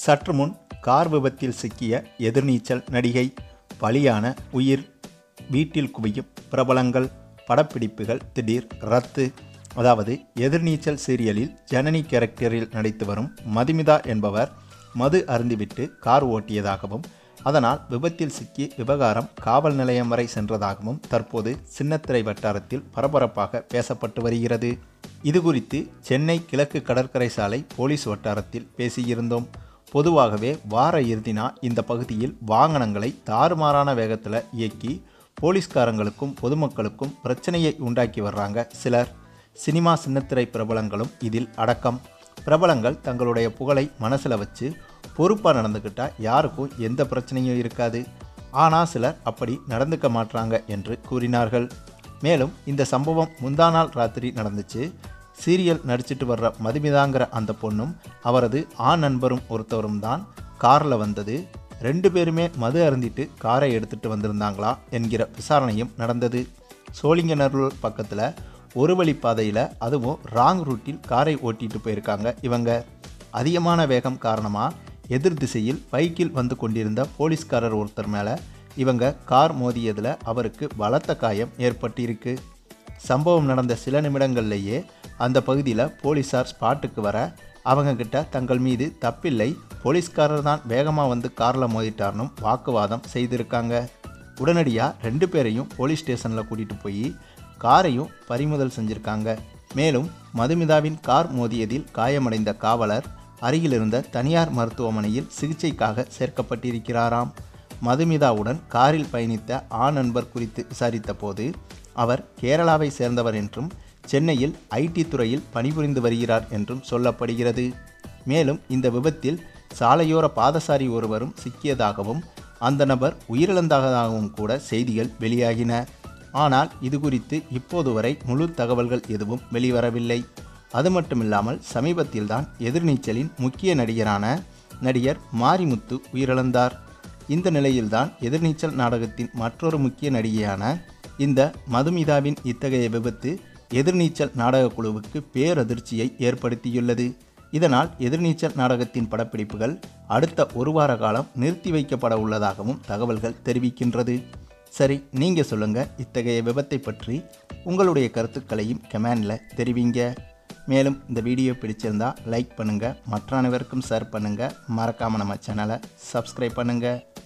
சற்று முன் கார் விபத்தில் சிக்கிய எதிர்நீச்சல் நடிகை பலியான உயிர் வீட்டில் குவியும் பிரபலங்கள் படப்பிடிப்புகள் திடீர் ரத்து அதாவது எதிர்நீச்சல் சீரியலில் ஜனனி கேரக்டரில் நடித்து வரும் மதுமிதா என்பவர் மது அருந்திவிட்டு கார் ஓட்டியதாகவும் அதனால் விபத்தில் சிக்கி விவகாரம் காவல் நிலையம் வரை சென்றதாகவும் தற்போது சின்னத்திரை வட்டாரத்தில் பரபரப்பாக பேசப்பட்டு வருகிறது இது குறித்து சென்னை கிழக்கு கடற்கரை சாலை போலீஸ் வட்டாரத்தில் பேசியிருந்தோம் பொதுவாகவே வார இறுதினா இந்த பகுதியில் வாகனங்களை தாறுமாறான வேகத்தில் இயக்கி போலீஸ்காரங்களுக்கும் பொதுமக்களுக்கும் பிரச்சனையை உண்டாக்கி வர்றாங்க சிலர் சினிமா சின்னத்திரை பிரபலங்களும் இதில் அடக்கம் பிரபலங்கள் தங்களுடைய புகழை மனசில் வச்சு பொறுப்பாக நடந்துக்கிட்டால் யாருக்கும் எந்த பிரச்சனையும் இருக்காது ஆனால் சிலர் அப்படி நடந்துக்க மாட்றாங்க என்று கூறினார்கள் மேலும் இந்த சம்பவம் முந்தா நாள் ராத்திரி நடந்துச்சு சீரியல் நடிச்சிட்டு வர்ற மதுமிதாங்கிற அந்த பொண்ணும் அவரது ஆண் நண்பரும் ஒருத்தவரும் தான் காரில் வந்தது ரெண்டு பேருமே மது அருந்திட்டு காரை எடுத்துட்டு வந்திருந்தாங்களா என்கிற விசாரணையும் நடந்தது சோழிங்கநல்லூர் பக்கத்தில் ஒரு வழி பாதையில் அதுவும் ராங் ரூட்டில் காரை ஓட்டிட்டு போயிருக்காங்க இவங்க அதிகமான வேகம் காரணமாக எதிர் திசையில் பைக்கில் வந்து கொண்டிருந்த போலீஸ்காரர் ஒருத்தர் மேலே இவங்க கார் மோதியதில் அவருக்கு பலத்த காயம் ஏற்பட்டிருக்கு சம்பவம் நடந்த சில நிமிடங்கள்லேயே அந்த பகுதியில் போலீஸார் ஸ்பாட்டுக்கு வர அவங்க கிட்ட தங்கள் மீது தப்பில்லை போலீஸ்காரர் தான் வேகமாக வந்து காரில் மோதிட்டார்னும் வாக்குவாதம் செய்திருக்காங்க உடனடியாக ரெண்டு பேரையும் போலீஸ் ஸ்டேஷனில் கூட்டிகிட்டு போய் காரையும் பறிமுதல் செஞ்சுருக்காங்க மேலும் மதுமிதாவின் கார் மோதியதில் காயமடைந்த காவலர் அருகிலிருந்த தனியார் மருத்துவமனையில் சிகிச்சைக்காக சேர்க்கப்பட்டிருக்கிறாராம் மதுமிதாவுடன் காரில் பயணித்த ஆண் நண்பர் குறித்து விசாரித்த போது அவர் கேரளாவை சேர்ந்தவர் என்றும் சென்னையில் ஐடி துறையில் பணிபுரிந்து வருகிறார் என்றும் சொல்லப்படுகிறது மேலும் இந்த விபத்தில் சாலையோர பாதசாரி ஒருவரும் சிக்கியதாகவும் அந்த நபர் உயிரிழந்ததாகவும் கூட செய்திகள் வெளியாகின ஆனால் இது குறித்து இப்போது வரை முழு தகவல்கள் எதுவும் வெளிவரவில்லை அது மட்டுமில்லாமல் சமீபத்தில்தான் எதிர்நீச்சலின் முக்கிய நடிகரான நடிகர் மாரிமுத்து உயிரிழந்தார் இந்த நிலையில்தான் எதிர்நீச்சல் நாடகத்தின் மற்றொரு முக்கிய நடிகையான இந்த மதுமிதாவின் இத்தகைய விபத்து எதிர்நீச்சல் நாடக குழுவுக்கு பேரதிர்ச்சியை ஏற்படுத்தியுள்ளது இதனால் எதிர்நீச்சல் நாடகத்தின் படப்பிடிப்புகள் அடுத்த ஒரு வார காலம் நிறுத்தி வைக்கப்பட உள்ளதாகவும் தகவல்கள் தெரிவிக்கின்றது சரி நீங்கள் சொல்லுங்கள் இத்தகைய விபத்தை பற்றி உங்களுடைய கருத்துக்களையும் கமெண்டில் தெரிவிங்க மேலும் இந்த வீடியோ பிடிச்சிருந்தா லைக் பண்ணுங்கள் மற்ற அனைவருக்கும் ஷேர் பண்ணுங்கள் மறக்காமல் நம்ம சேனலை சப்ஸ்கிரைப் பண்ணுங்கள்